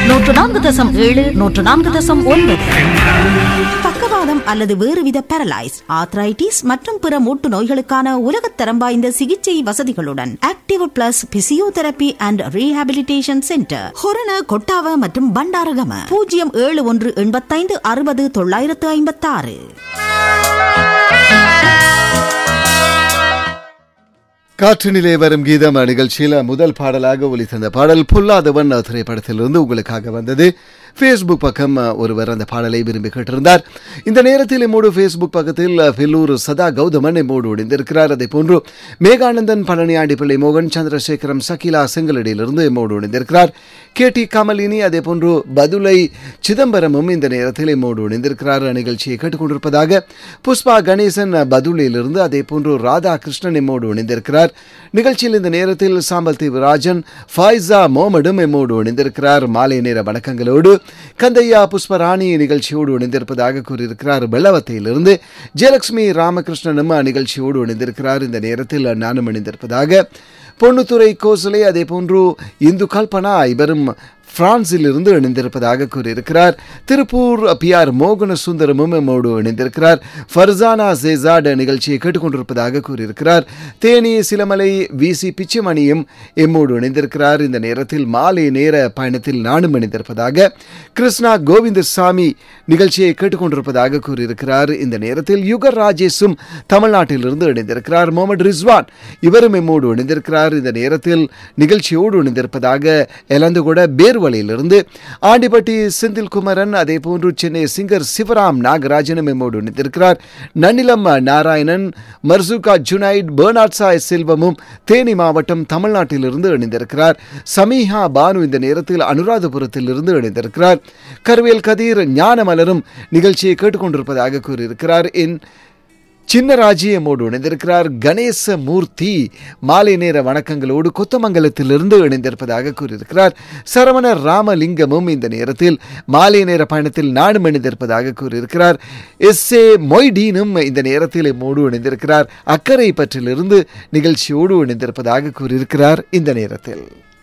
நூற்று நான்கு தசம் ஏழு நூற்று நான்கு தசம் ஒன்பது பக்கவாதம் அல்லது வேறுவித பேரலைஸ் ஆத்ரைட்டிஸ் மற்றும் பிற மூட்டு நோய்களுக்கான உலகத்தரம் வாய்ந்த சிகிச்சை வசதிகளுடன் active plus physiotherapy and rehabilitation centre Horana Kottawa மற்றும் பண்டாரகம பூஜ்ஜியம் ஏழு ஒன்று எண்பத்தைந்து அறுபது தொள்ளாயிரத்து ஐம்பத்தாறு காற்றினிலே வரும் கீதம் நிகழ்ச்சியில் முதல் பாடலாக ஒலி தந்த பாடல் பொல்லாதவன் திரைப்படத்திலிருந்து உங்களுக்காக வந்தது ஃபேஸ்புக் பக்கம் ஒருவர் அந்த பாடலை விரும்பி கேட்டிருந்தார் இந்த நேரத்தில் எம்மோடு ஃபேஸ்புக் பக்கத்தில் பில்லூர் சதா கௌதமன் எம்மோடு இணைந்திருக்கிறார் அதே போன்று மேகானந்தன் பழனியாண்டி பிள்ளை மோகன் சந்திரசேகரம் சகிலா செங்கலடியிலிருந்து எம்மோடு இணைந்திருக்கிறார் கே டி கமலினி அதே போன்று பதுலை சிதம்பரமும் இந்த நேரத்தில் எம்மோடு இணைந்திருக்கிறார் நிகழ்ச்சியை கேட்டுக்கொண்டிருப்பதாக புஷ்பா கணேசன் பதுளையிலிருந்து அதே போன்று ராதாகிருஷ்ணன் எம்மோடு இணைந்திருக்கிறார் நிகழ்ச்சியில் இந்த நேரத்தில் சாம்பல் தீவு ராஜன் ஃபாய்ஸா மோமடும் எம்மோடு இணைந்திருக்கிறார் மாலை நேர வணக்கங்களோடு கந்தையா புஷ்பராணி நிகழ்ச்சியோடு இணைந்திருப்பதாக கூறியிருக்கிறார் வெள்ளவத்தையிலிருந்து ஜெயலட்சுமி ராமகிருஷ்ணனும் நிகழ்ச்சியோடு இணைந்திருக்கிறார் இந்த நேரத்தில் நானும் இணைந்திருப்பதாக பொன்னுத்துறை கோசலை அதே போன்று இந்து கல்பனா இவரும் பிரான்சில் இருந்து இணைந்திருப்பதாக கூறியிருக்கிறார் திருப்பூர் பி ஆர் மோகன சுந்தரமும் எம்மோடு இணைந்திருக்கிறார் ஃபர்சானா ஜேசாட் நிகழ்ச்சியை கேட்டுக்கொண்டிருப்பதாக கூறியிருக்கிறார் தேனி சிலமலை விசி பிச்சுமணியும் எம்மோடு இணைந்திருக்கிறார் இந்த நேரத்தில் மாலை நேர பயணத்தில் நானும் இணைந்திருப்பதாக கிருஷ்ணா கோவிந்தசாமி நிகழ்ச்சியை கேட்டுக்கொண்டிருப்பதாக கூறியிருக்கிறார் இந்த நேரத்தில் யுகர் ராஜேஷும் தமிழ்நாட்டிலிருந்து இணைந்திருக்கிறார் முகமது ரிஸ்வான் இவரும் எம்மோடு இணைந்திருக்கிறார் இந்த நேரத்தில் நிகழ்ச்சியோடு இணைந்திருப்பதாக எலந்துகூட பேர்வழியிலிருந்து ஆண்டிப்பட்டி செந்தில் குமரன் அதே போன்று சென்னை சிங்கர் சிவராம் நாகராஜனும் எம்மோடு இணைந்திருக்கிறார் நன்னிலம் நாராயணன் மர்சுகா ஜுனைட் பெர்னாட்சா செல்வமும் தேனி மாவட்டம் தமிழ்நாட்டிலிருந்து இணைந்திருக்கிறார் சமீஹா பானு இந்த நேரத்தில் அனுராதபுரத்தில் இருந்து இணைந்திருக்கிறார் கருவேல் கதீர் ஞானமலரும் நிகழ்ச்சியை கேட்டுக்கொண்டிருப்பதாக கூறியிருக்கிறார் என் சின்னராஜி எம்மோடு இணைந்திருக்கிறார் கணேச மூர்த்தி மாலை நேர வணக்கங்களோடு கொத்தமங்கலத்திலிருந்து இணைந்திருப்பதாக கூறியிருக்கிறார் சரவண ராமலிங்கமும் இந்த நேரத்தில் மாலை நேர பயணத்தில் நானும் இணைந்திருப்பதாக கூறியிருக்கிறார் எஸ் ஏ மொய்டீனும் இந்த நேரத்தில் எம்மோடு இணைந்திருக்கிறார் அக்கறை பற்றிலிருந்து நிகழ்ச்சியோடு இணைந்திருப்பதாக கூறியிருக்கிறார் இந்த நேரத்தில்